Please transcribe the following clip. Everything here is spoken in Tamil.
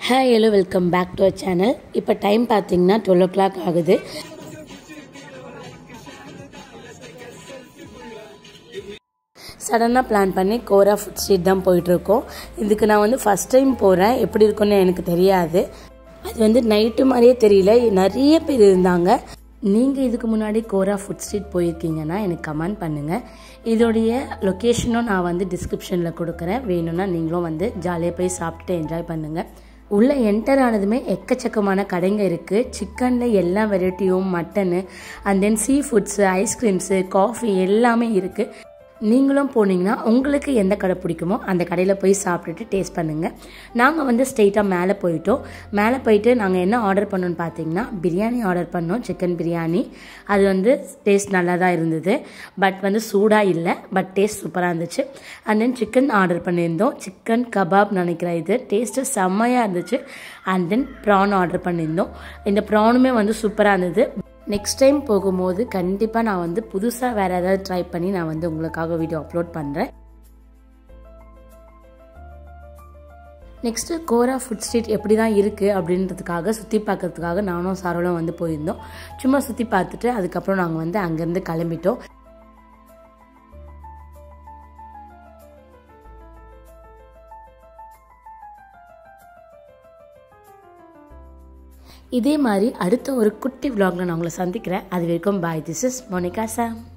hi hello welcome back to our channel இப்போ டைம் பார்த்தீங்கன்னா டுவெல் ஓ கிளாக் ஆகுது சடனாக பிளான் பண்ணி கோரா ஃபுட் ஸ்ட்ரீட் தான் போயிட்டுருக்கோம் இதுக்கு நான் வந்து ஃபஸ்ட் டைம் போகிறேன் எப்படி இருக்குன்னு எனக்கு தெரியாது அது வந்து நைட்டு மாதிரியே தெரியல நிறைய பேர் இருந்தாங்க நீங்கள் இதுக்கு முன்னாடி கோரா ஃபுட் ஸ்ட்ரீட் போயிருக்கீங்கன்னா எனக்கு கமெண்ட் பண்ணுங்கள் இதோடைய லொக்கேஷனும் நான் வந்து டிஸ்கிரிப்ஷனில் கொடுக்குறேன் வேணும்னா நீங்களும் வந்து ஜாலியாக போய் சாப்பிட்டு என்ஜாய் பண்ணுங்கள் உள்ளே என்டர் ஆனதுமே எக்கச்சக்கமான கடைங்க இருக்குது சிக்கனில் எல்லா வெரைட்டியும் mutton and then seafoods ice creams coffee எல்லாமே இருக்குது நீங்களும் போனீங்கன்னா உங்களுக்கு எந்த கடை பிடிக்குமோ அந்த கடையில் போய் சாப்பிட்டுட்டு டேஸ்ட் பண்ணுங்கள் நாங்கள் வந்து ஸ்ட்ரெயிட்டாக மேலே போயிட்டோம் மேலே போயிட்டு நாங்கள் என்ன ஆர்டர் பண்ணோன்னு பார்த்தீங்கன்னா பிரியாணி ஆர்டர் பண்ணோம் சிக்கன் பிரியாணி அது வந்து டேஸ்ட் நல்லா தான் இருந்தது பட் வந்து சூடாக இல்லை பட் டேஸ்ட் சூப்பராக இருந்துச்சு அண்ட் தென் சிக்கன் ஆர்டர் பண்ணியிருந்தோம் சிக்கன் கபாப் நினைக்கிறேன் இது டேஸ்ட்டு செம்மையாக இருந்துச்சு அண்ட் தென் ப்ரான் ஆர்டர் பண்ணியிருந்தோம் இந்த ப்ரானுமே வந்து சூப்பராக இருந்தது நெக்ஸ்ட் டைம் போகும்போது கண்டிப்பாக நான் வந்து புதுசாக வேறு ஏதாவது ட்ரை பண்ணி நான் வந்து உங்களுக்காக வீடியோ அப்லோட் பண்ணுறேன் நெக்ஸ்ட்டு கோரா ஃபுட் ஸ்ட்ரீட் எப்படி தான் இருக்குது அப்படின்றதுக்காக சுற்றி பார்க்கறதுக்காக நானும் சாரோலும் வந்து போயிருந்தோம் சும்மா சுற்றி பார்த்துட்டு அதுக்கப்புறம் நாங்கள் வந்து அங்கேருந்து கிளம்பிட்டோம் இதே மாதிரி அடுத்த ஒரு குட்டி vlogல நான் உங்களை சந்திக்கிறேன் அது வரைக்கும் bye this is Monica Sam